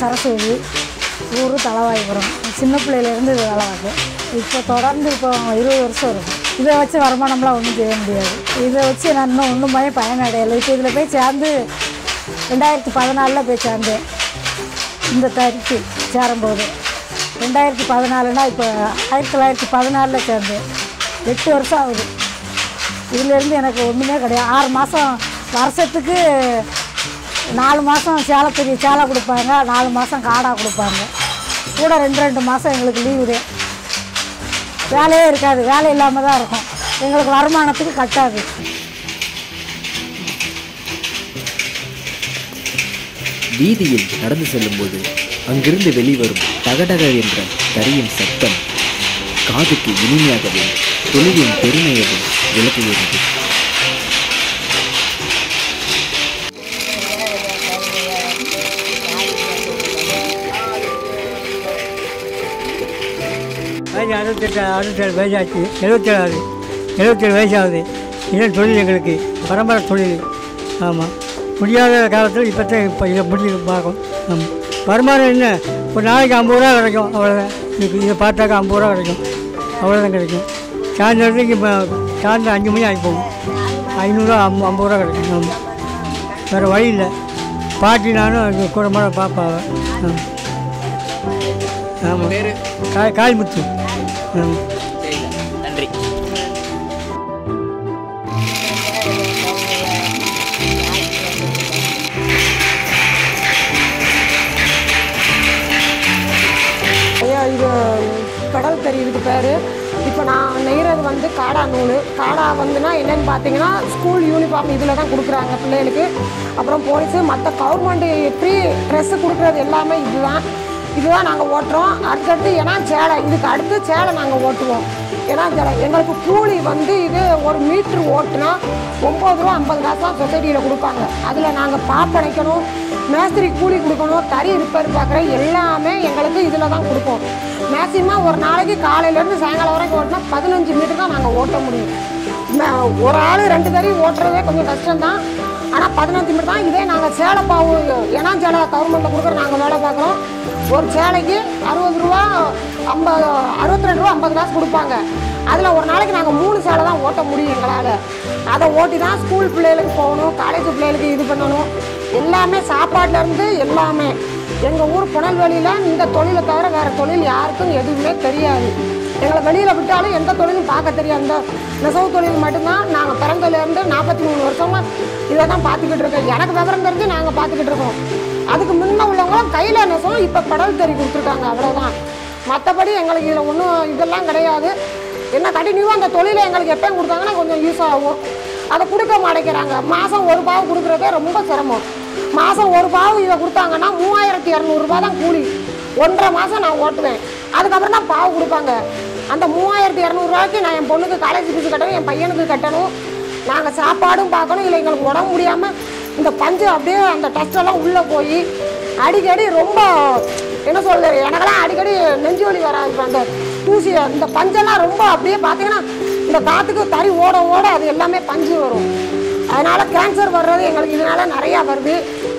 சரஸ்வதி ஊர் தலைவாய்புரம் சின்ன பிள்ளையிலேருந்து இது வேலை பார்க்கேன் இப்போ தொடர்ந்து இப்போ இருபது வருஷம் இருக்கும் இதை வச்சு வருமானம்லாம் ஒன்றும் செய்ய முடியாது இதை வச்சு நான் இன்னும் ஒன்றுமே பயனடையலை இப்போ இதில் போய் சேர்ந்து ரெண்டாயிரத்தி பதினாலில் போய் சேர்ந்தேன் இந்த தறிக்கு சேரும்போது ரெண்டாயிரத்தி பதினாலுனா இப்போ ஆயிரத்தி தொள்ளாயிரத்தி பதினாலில் சேர்ந்தேன் எட்டு வருஷம் ஆகுது இதிலேருந்து எனக்கு ஒன்றுமே கிடையாது ஆறு மாதம் வருஷத்துக்கு நாலு மாதம் சேலத்துக்கு சேலை கொடுப்பாங்க நாலு மாதம் காடா கொடுப்பாங்க கூட ரெண்டு ரெண்டு மாதம் எங்களுக்கு லீவு தான் வேலையே இருக்காது வேலை இல்லாமல் தான் இருக்கும் எங்களுக்கு வருமானத்துக்கு கட்டாது வீதியில் நடந்து செல்லும்போது அங்கிருந்து வெளிவரும் டகடக என்ற தறியின் சத்தம் காதுக்கு இனிமையாகவும் தொழிலின் பெருமையவும் விளக்குகிறது வயசு அறுபத்தெட்டு அறுபத்தேழு வயசாச்சு எழுபத்தேழாவது எழுபத்தேழு வயசாகுது இதன் தொழில் எங்களுக்கு பரம்பரை தொழில் ஆமாம் முடியாத காலத்தில் இப்போ தான் இப்போ இதை முடிஞ்சு பார்க்கும் ஆமாம் வருமானம் என்ன ஒரு நாளைக்கு ஐம்பது ரூபா கிடைக்கும் அவ்வளோதான் இதுக்கு இதை பார்த்தாக்கா ஐம்பது ரூபா கிடைக்கும் அவ்வளோதான் கிடைக்கும் சாயந்தரத்துக்கு இப்போ சாயந்தரம் அஞ்சு மணி ஆகி போகும் ஐநூறுரூவா ஐம்பது ஐம்பது ரூபா கிடைக்கும் ஆமாம் வேறு வழி இல்லை பாட்டி நானும் இங்க கூட மாட பார்ப்பாங்க ஆமாம் ஆமாம் காய் காய்முத்து ஆமாம் நன்றி ஐயா இது கடல் கறி இதுக்கு பேர் இப்போ நான் நெய்கிறது வந்து காடா நூல் காடா வந்துன்னா என்னன்னு பார்த்தீங்கன்னா ஸ்கூல் யூனிஃபார்ம் இதில் தான் கொடுக்குறாங்க பிள்ளைகளுக்கு அப்புறம் போலீஸு மற்ற கவர்மெண்ட் ஃப்ரீ ட்ரெஸ்ஸு கொடுக்குறது எல்லாமே இதுதான் இதுதான் நாங்கள் ஓட்டுறோம் அடுத்தடுத்து ஏன்னா சேலை இதுக்கு அடுத்து சேலை நாங்கள் ஓட்டுவோம் ஏன்னா சேலை எங்களுக்கு கூலி வந்து இது ஒரு மீட்ரு ஓட்டுனா ஒம்பது ரூபா ஐம்பது காசு தான் சொசைட்டியில் கொடுப்பாங்க அதில் நாங்கள் பாப்படைக்கணும் மேஸ்திரி கூலி கொடுக்கணும் தறி ரிப்பேர் பார்க்குற எல்லாமே எங்களுக்கு இதில் தான் கொடுப்போம் மேக்சிமம் ஒரு நாளைக்கு காலையிலேருந்து சாயங்காலம் வரைக்கும் ஓட்டினா பதினஞ்சு மீட்டர் தான் நாங்கள் ஓட்ட முடியும் ம- ஒரு ஆள் ரெண்டு தறி ஓட்டுறதே கொஞ்சம் கஷ்டம்தான் ஆனால் பதினஞ்சு மீட்டர் தான் இதே நாங்கள் சேலை பாவு ஏன்னா சேலை கவர்மெண்ட்டில் கொடுக்குற நாங்கள் வேலை பார்க்குறோம் ஒரு சேலைக்கு அறுபது ரூபா ஐம்பது அறுபத்தி ரெண்டு ரூபா ஐம்பது காசு கொடுப்பாங்க அதில் ஒரு நாளைக்கு நாங்கள் மூணு சேலை தான் ஓட்ட முடியும் எங்களால் அதை ஓட்டி தான் ஸ்கூல் பிள்ளைகளுக்கு போகணும் காலேஜ் பிள்ளைகளுக்கு இது பண்ணணும் எல்லாமே சாப்பாட்டுல இருந்து எல்லாமே எங்கள் ஊர் புனல்வெளியில் இந்த தொழிலை தவிர வேறு தொழில் யாருக்கும் எதுவுமே தெரியாது எங்களை வெளியில் விட்டாலும் எந்த தொழிலும் பார்க்க தெரியாது இந்த நெசவு தொழில் மட்டும்தான் நாங்கள் பிறந்ததுலேருந்து நாற்பத்தி மூணு வருஷமா இதை தான் பார்த்துக்கிட்டு இருக்கோம் எனக்கு விவரம் தெரிஞ்சு நாங்கள் பார்த்துக்கிட்டு இருக்கோம் அதுக்கு முன்ன உள்ளவங்களும் கையில் நெசவும் இப்போ படல் தெரி கொடுத்துருக்காங்க அவ்வளோதான் மற்றபடி எங்களுக்கு இதில் ஒன்றும் இதெல்லாம் கிடையாது என்ன கண்டினியூவாக அந்த தொழிலை எங்களுக்கு எப்போ கொடுத்தாங்கன்னா கொஞ்சம் யூஸ் ஆகும் அதை கொடுக்க மாட்டேங்கிறாங்க மாதம் ஒரு பாவு கொடுக்குறதே ரொம்ப சிரமம் மாதம் ஒரு பாவு இதை கொடுத்தாங்கன்னா மூவாயிரத்தி இரநூறுபா தான் கூலி ஒன்றரை மாதம் நான் ஓட்டுவேன் அதுக்கப்புறம் தான் பாவு கொடுப்பாங்க அந்த மூவாயிரத்தி இரநூறுவாய்க்கு நான் என் பொண்ணுக்கு காலேஜ் ஃபீஸ் கட்டணும் என் பையனுக்கு கட்டணும் நாங்கள் சாப்பாடும் பார்க்கணும் இல்லை எங்களுக்கு உடம்பு முடியாமல் இந்த பஞ்சு அப்படியே அந்த டஸ்டெல்லாம் உள்ளே போய் அடிக்கடி ரொம்ப என்ன சொல்றது எனக்கெல்லாம் அடிக்கடி நெஞ்சு வலி வராது இப்ப அந்த தூசி இந்த பஞ்செல்லாம் ரொம்ப அப்படியே பார்த்தீங்கன்னா இந்த காற்றுக்கு தறி ஓட ஓட அது எல்லாமே பஞ்சு வரும் அதனால கேன்சர் வர்றது எங்களுக்கு இதனால நிறையா வருது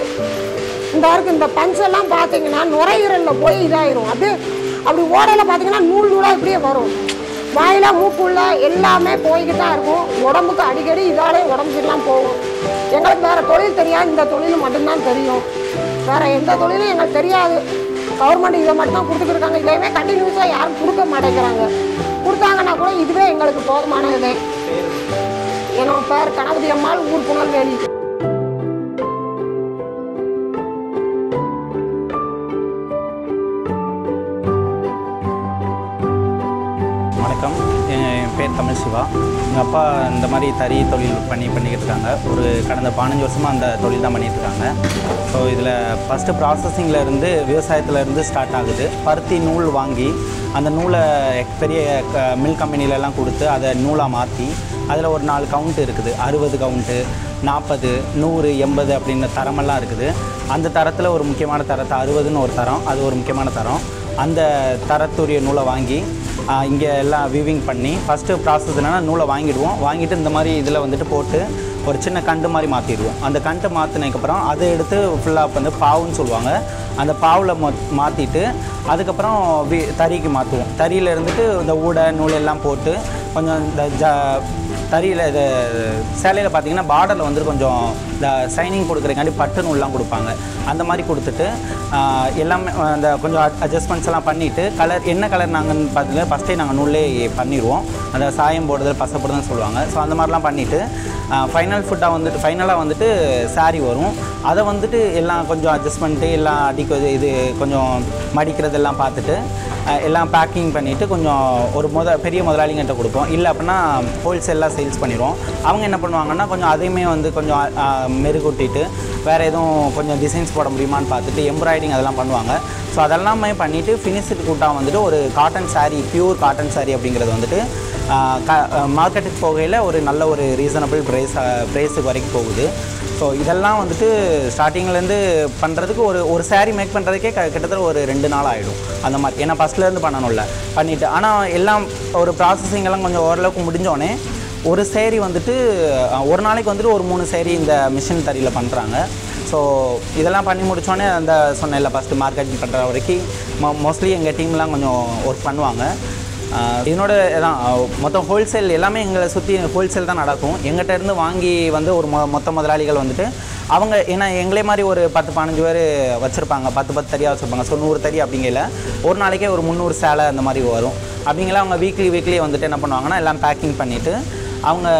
இந்த இருக்கு இந்த பஞ்செல்லாம் பார்த்தீங்கன்னா நுரையீரலில் போய் இதாயிரும் அது அப்படி ஓடையில் பார்த்தீங்கன்னா நூல் நூலாக இப்படியே வரும் வாயில மூக்குள்ள எல்லாமே போய்கிட்டு தான் இருக்கும் உடம்புக்கு அடிக்கடி இதாலே உடம்பு சரியில்லாம போகும் எங்களுக்கு வேற தொழில் தெரியாது இந்த தொழில் மட்டும்தான் தெரியும் வேற எந்த தொழிலும் எங்களுக்கு தெரியாது கவர்மெண்ட் இதை மட்டும் தான் கொடுத்துட்டு இருக்காங்க இதையுமே கண்டினியூஸாக யாரும் கொடுக்க மாட்டேங்கிறாங்க கொடுத்தாங்கன்னா கூட இதுவே எங்களுக்கு போதுமானது என்னோட பேர் கணபதி அம்மாள் ஊர் புனல்வேலி வணக்கம் என் பேர் தமிழ் சிவா எங்கள் அப்பா இந்த மாதிரி தறி தொழில் பண்ணி பண்ணிக்கிட்டு இருக்காங்க ஒரு கடந்த பதினஞ்சு வருஷமாக அந்த தொழில் தான் பண்ணிட்டு இருக்காங்க ஸோ இதில் ஃபஸ்ட்டு ப்ராசஸிங்கில் இருந்து விவசாயத்தில் இருந்து ஸ்டார்ட் ஆகுது பருத்தி நூல் வாங்கி அந்த நூலை பெரிய க மில் கம்பெனிலெல்லாம் கொடுத்து அதை நூலாக மாற்றி அதில் ஒரு நாலு கவுண்ட் இருக்குது அறுபது கவுண்ட்டு நாற்பது நூறு எண்பது அப்படின்ற தரமெல்லாம் இருக்குது அந்த தரத்தில் ஒரு முக்கியமான தரத்தை அறுபதுன்னு ஒரு தரம் அது ஒரு முக்கியமான தரம் அந்த தரத்துரிய நூலை வாங்கி இங்கே எல்லாம் வீவிங் பண்ணி ஃபஸ்ட்டு ப்ராசஸ் என்னென்னா நூலை வாங்கிடுவோம் வாங்கிட்டு இந்த மாதிரி இதில் வந்துட்டு போட்டு ஒரு சின்ன கண்டு மாதிரி மாற்றிடுவோம் அந்த கண்டு மாற்றினதுக்கப்புறம் அதை எடுத்து ஃபுல்லாக வந்து பாவுன்னு சொல்லுவாங்க அந்த பாவில் மொ மாற்றிட்டு அதுக்கப்புறம் வி தறிக்கு மாற்றுவோம் தறியில் இருந்துட்டு இந்த ஊடை நூல் எல்லாம் போட்டு கொஞ்சம் இந்த ஜ தறியில் இது சேலையில் பார்த்தீங்கன்னா பார்டரில் வந்துட்டு கொஞ்சம் இந்த சைனிங் கொடுக்குறதுக்காண்டி பட்டு நூல்லாம் கொடுப்பாங்க அந்த மாதிரி கொடுத்துட்டு ஆஹ், எல்லாமே அந்த கொஞ்சம் அட்ஜஸ்ட்மெண்ட்ஸ் எல்லாம் பண்ணிவிட்டு கலர் என்ன கலர் நாங்கள் பார்த்தீங்கன்னா ஃபஸ்ட்டே நாங்கள் நூல்லே பண்ணிடுவோம் அந்த சாயம் போடுதல் பசை போடுதல்னு சொல்லுவாங்க ஸோ அந்த மாதிரிலாம் பண்ணிவிட்டு ஃபைனல் ஃபுட்டாக வந்துட்டு ஃபைனலாக வந்துட்டு saree வரும் அதை வந்துட்டு எல்லாம் கொஞ்சம் அட்ஜஸ்ட் பண்ணிட்டு எல்லாம் அடிக்க இது கொஞ்சம் மடிக்கிறதெல்லாம் பார்த்துட்டு அஹ், எல்லாம் பேக்கிங் பண்ணிவிட்டு கொஞ்சம் ஒரு முத பெரிய முதலாளிங்கிட்ட கொடுப்போம் இல்லை அப்படின்னா ஹோல்சேலாக சேல்ஸ் பண்ணிடுவோம் அவங்க என்ன பண்ணுவாங்கன்னா கொஞ்சம் அதையுமே வந்து கொஞ்சம் அஹ், மெருகூட்டிட்டு வேறு எதுவும் கொஞ்சம் டிசைன்ஸ் போட முடியுமான்னு பார்த்துட்டு எம்ப்ராய்டிங் அதெல்லாம் பண்ணுவாங்க ஸோ அதெல்லாமே பண்ணிவிட்டு ஃபினிஷ்டு கூட்டாக வந்துட்டு ஒரு cotton saree pure cotton saree அப்படிங்கிறது வந்துட்டு மார்க்கெட்டுக்கு போகையில் ஒரு நல்ல ஒரு ரீசனபிள் ப்ரைஸ் ப்ரைஸுக்கு வரைக்கும் போகுது ஸோ இதெல்லாம் வந்துட்டு ஸ்டார்டிங்லேருந்து பண்ணுறதுக்கு ஒரு ஒரு saree மேக் பண்ணுறதுக்கே க கிட்டத்தட்ட ஒரு ரெண்டு நாள் ஆகிடும் அந்த மாதிரி ஏன்னா ஃபஸ்ட்லேருந்து பண்ணணும்ல பண்ணிவிட்டு ஆனால் எல்லாம் ஒரு ப்ராசஸிங் எல்லாம் கொஞ்சம் ஓரளவுக்கு முடிஞ்சோடனே ஒரு சேரீ வந்துட்டு அஹ், ஒரு நாளைக்கு வந்துட்டு ஒரு மூணு சேரீ இந்த மிஷின் தறியில் பண்ணுறாங்க ஸோ இதெல்லாம் பண்ணி முடிச்சோடனே அந்த சொன்னேன்ல ஃபஸ்ட்டு மார்க்கெட்டிங் பண்ணுற வரைக்கும் மோ மோஸ்ட்லி எங்கள் டீம்லாம் கொஞ்சம் ஒர்க் பண்ணுவாங்க ஆஹ் இதனோட தான் மொத்தம் ஹோல்சேல் எல்லாமே எங்களை சுற்றி ஹோல்சேல் தான் நடக்கும் எங்கிட்ட இருந்து வாங்கி வந்து ஒரு மொ மொத்த முதலாளிகள் வந்துட்டு அவங்க ஏன்னா எங்களே மாதிரி ஒரு பத்து பதினஞ்சு பேர் வச்சுருப்பாங்க பத்து பத்து தறியாக வச்சுருப்பாங்க ஸோ நூறு தறி அப்படிங்கல ஒரு நாளைக்கே ஒரு முந்நூறு சேலை அந்த மாதிரி வரும் அப்படிங்கல அவங்க வீக்லி வீக்லி வந்துட்டு என்ன பண்ணுவாங்கன்னா எல்லாம் பேக்கிங் பண்ணிவிட்டு அவங்க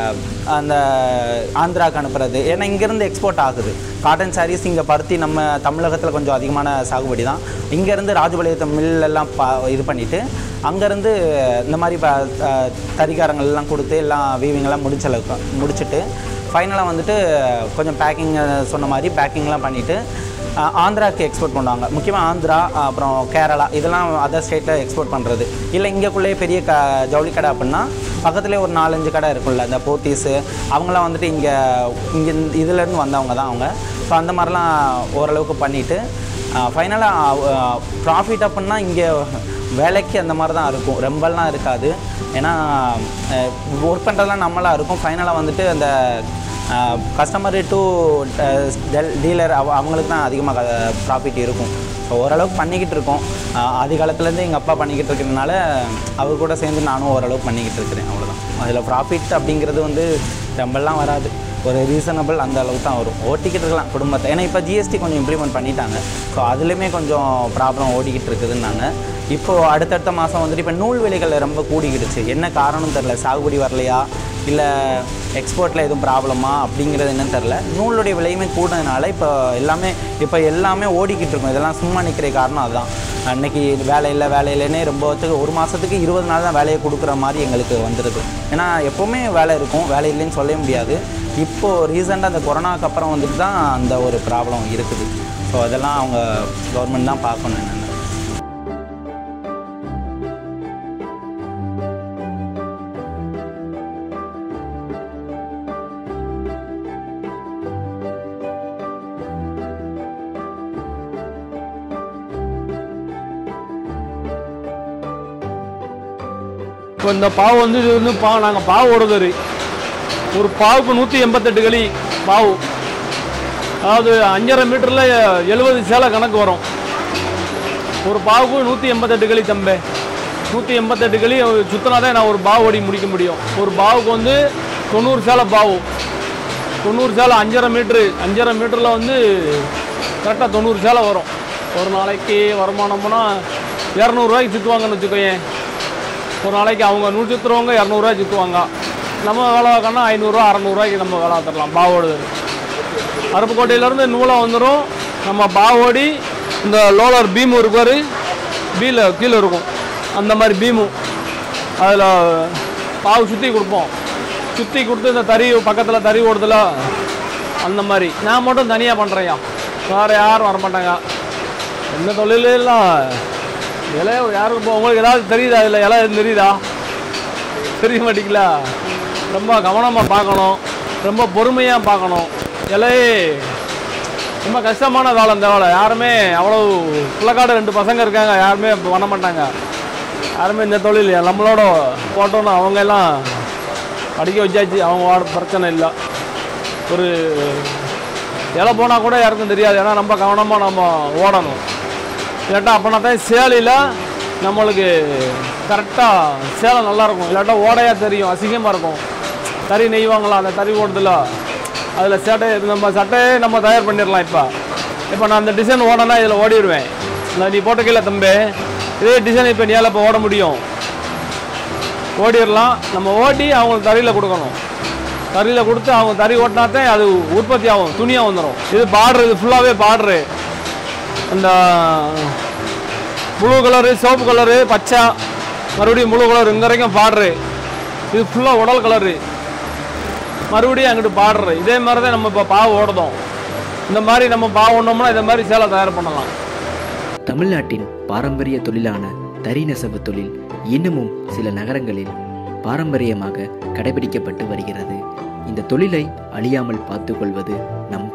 அந்த ஆந்திராவுக்கு அனுப்புறது ஏன்னா இங்கேருந்து எக்ஸ்போர்ட் ஆகுது காட்டன் சாரீஸ் இங்கே பருத்தி நம்ம தமிழகத்தில் கொஞ்சம் அதிகமான சாகுபடி தான் இங்கேருந்து ராஜபாளையத்தை மில் எல்லாம் பா இது பண்ணிவிட்டு அங்கேருந்து இந்த மாதிரி ப அஹ் தறிக்காரங்கள் எல்லாம் கொடுத்து எல்லாம் வீவிங் எல்லாம் முடிச்சளவுக்கு முடிச்சுட்டு ஃபைனலாக வந்துட்டு கொஞ்சம் பேக்கிங் சொன்ன மாதிரி பேக்கிங்லாம் பண்ணிவிட்டு ஆஹ் ஆந்திராக்கு எக்ஸ்போர்ட் பண்ணுவாங்க முக்கியமாக ஆந்திரா அப்புறம் கேரளா இதெல்லாம் அதர் ஸ்டேட்டில் எக்ஸ்போர்ட் பண்ணுறது இல்லை இங்கேக்குள்ளேயே பெரிய க ஜவுளி கடை அப்படின்னா பக்கத்துலேயே ஒரு நாலஞ்சு கடை இருக்கும்ல இந்த போத்தீஸு அவங்களாம் வந்துட்டு இங்கே இங்கே இதுலேருந்து வந்தவங்க தான் அவங்க ஸோ அந்த மாதிரிலாம் ஓரளவுக்கு பண்ணிவிட்டு ஃபைனலாக ப்ராஃபிட் அப்படின்னா இங்கே வேலைக்கு அந்த மாதிரி தான் இருக்கும் ரொம்பலாம் இருக்காது ஏன்னா ஒர்க் பண்ணுறதுலாம் நம்மளாக இருக்கும் ஃபைனலாக வந்துட்டு அந்த கஸ்டமர் டு டீலர் அவ அவங்களுக்கு தான் அதிகமாக ப்ராஃபிட் இருக்கும் ஸோ ஓரளவுக்கு பண்ணிக்கிட்டு இருக்கோம் அஹ் ஆதி காலத்துலேருந்து எங்கள் அப்பா பண்ணிக்கிட்டு இருக்கிறதுனால அவர் கூட சேர்ந்து நானும் ஓரளவுக்கு பண்ணிக்கிட்டு இருக்கிறேன் அவ்வளோதான் அதில் ப்ராஃபிட் அப்படிங்கிறது வந்து ரொம்பலாம் வராது ஒரு ரீசனபிள் அந்த அளவுக்கு தான் வரும் ஓட்டிக்கிட்டு இருக்கலாம் குடும்பத்தை ஏன்னா இப்போ ஜிஎஸ்டி கொஞ்சம் இம்ப்ளிமெண்ட் பண்ணிட்டாங்க ஸோ அதுலேயுமே கொஞ்சம் ப்ராப்ளம் ஓடிக்கிட்டு இருக்குதுன்னாங்க இப்போது அடுத்தடுத்த மாதம் வந்துட்டு இப்போ நூல் விலைகள் ரொம்ப கூடிக்கிடுச்சு என்ன காரணம் தெரில சாகுபடி வரலையா இல்லை எக்ஸ்போர்ட்டில் எதுவும் ப்ராப்ளமா அப்படிங்கிறது என்னன்னு தெரில நூலுடைய விலையுமே கூடுனதுனால இப்போ எல்லாமே இப்போ எல்லாமே ஓடிக்கிட்டு இருக்கும் இதெல்லாம் சும்மா நிற்கிற காரணம் அதுதான் அன்னைக்கு வேலை இல்லை வேலை இல்லைன்னே ரொம்ப வருஷத்துக்கு ஒரு மாதத்துக்கு இருபது நாள் தான் வேலையை கொடுக்குற மாதிரி எங்களுக்கு வந்துடுது ஏன்னா எப்போவுமே வேலை இருக்கும் வேலை இல்லைன்னு சொல்லவே முடியாது இப்போது ரீசெண்டாக அந்த கொரோனாக்கு அப்புறம் வந்துட்டு தான் அந்த ஒரு ப்ராப்ளம் இருக்குது ஸோ அதெல்லாம் அவங்க கவர்மெண்ட் தான் பார்க்கணும் என்னென்னு இப்போ இந்த பாவு வந்து இது வந்து பா நாங்கள் பாவு ஓடுதரு ஒரு பாவுக்கு நூற்றி எண்பத்தெட்டு களி பாவு அதாவது அஞ்சரை மீட்டரில் எழுபது சேலை கணக்கு வரும் ஒரு பாவுக்கு நூற்றி எண்பத்தெட்டு களி தம்பே நூற்றி எண்பத்தெட்டு களி சுத்தினா தான் நான் ஒரு பாவு ஓடி முடிக்க முடியும் ஒரு பாவுக்கு வந்து தொண்ணூறு சேலை பாவு தொண்ணூறு சேலை அஞ்சரை மீட்ரு அஞ்சரை மீட்டரில் வந்து கரெக்டாக தொண்ணூறு சேலை வரும் ஒரு நாளைக்கு வருமானம்னா இரநூறுவாய்க்கு சுற்றுவாங்கன்னு வச்சுக்கோயேன் ஒரு நாளைக்கு அவங்க நூற்றி சுற்றுறவங்க இரநூறுவா சுற்றுவாங்க நம்ம வேலை பார்க்கணும்னா ஐநூறுரூவா அறநூறுவாய்க்கு நம்ம வேலை பார்த்துடலாம் பாவோடு அருப்புக்கோட்டையிலேருந்து நூலாக வந்துடும் நம்ம பாவோடி இந்த லோலர் பீமு இருப்பார் பீல கீழே இருக்கும் அந்த மாதிரி பீமு அதில் பாவு சுற்றி கொடுப்போம் சுற்றி கொடுத்து இந்த தறி பக்கத்தில் தறி ஓடுதுல அந்த மாதிரி நான் மட்டும் தனியாக பண்ணுறேயா வேறு யாரும் வரமாட்டாங்க எந்த தொழிலாம் இலை யாருக்கு இப்போ உங்களுக்கு ஏதாவது தெரியுதா இல்லை இலை எதுவும் தெரியுதா தெரிய மாட்டீங்களா ரொம்ப கவனமாக பார்க்கணும் ரொம்ப பொறுமையாக பார்க்கணும் இலையே ரொம்ப கஷ்டமான காலம் இந்த வேலை யாருமே அவ்வளோ பிள்ளைக்காடு ரெண்டு பசங்க இருக்காங்க யாருமே இப்ப பண்ண மாட்டாங்க யாருமே இந்த தொழில் நம்மளோட போட்டோன்னு அவங்க எல்லாம் படிக்க வச்சாச்சு அவங்க வாட பிரச்சனை இல்லை ஒரு இலை போனால் கூட யாருக்கும் தெரியாது ஏன்னா ரொம்ப கவனமாக நம்ம ஓடணும் இல்லாட்டா அப்போனா தான் சேலையில் நம்மளுக்கு கரெக்டாக சேலை நல்லாயிருக்கும் இல்லாட்டா ஓடையாக தெரியும் அசிங்கமாக இருக்கும் தறி நெய்வாங்களா அந்த தறி ஓடுதில்ல அதில் சட்டை நம்ம சட்டையே நம்ம தயார் பண்ணிடலாம் இப்போ இப்போ நான் அந்த டிசைன் ஓடனா இதில் ஓடிடுவேன் இந்த நீ போட்ட கீழே தம்பி இதே டிசைன் இப்போ நீயால் இப்போ ஓட முடியும் ஓடிடலாம் நம்ம ஓட்டி அவங்களுக்கு தறியில் கொடுக்கணும் தறியில் கொடுத்து அவங்க தறி ஓட்டினாத்தான் அது உற்பத்தி ஆகும் துணியாக வந்துடும் இது பார்டர் இது ஃபுல்லாகவே பார்டரு அந்த ப்ளூ கலரு சிவப்பு கலரு பச்சை மறுபடியும் ப்ளூ கலர் இங்கே வரைக்கும் பார்டரு இது ஃபுல்லாக உடல் கலரு மறுபடியும் அங்கிட்டு பார்டரு இதே மாதிரி தான் நம்ம இப்போ பாவு ஓடுதோம் இந்த மாதிரி நம்ம பாவு ஓடணும்னா இந்த மாதிரி சேலை தயார் பண்ணலாம் தமிழ்நாட்டின் பாரம்பரிய தொழிலான தறி நெசவு தொழில் இன்னமும் சில நகரங்களில் பாரம்பரியமாக கடைபிடிக்கப்பட்டு வருகிறது இந்த தொழிலை அழியாமல் பார்த்துக்கொள்வது நம்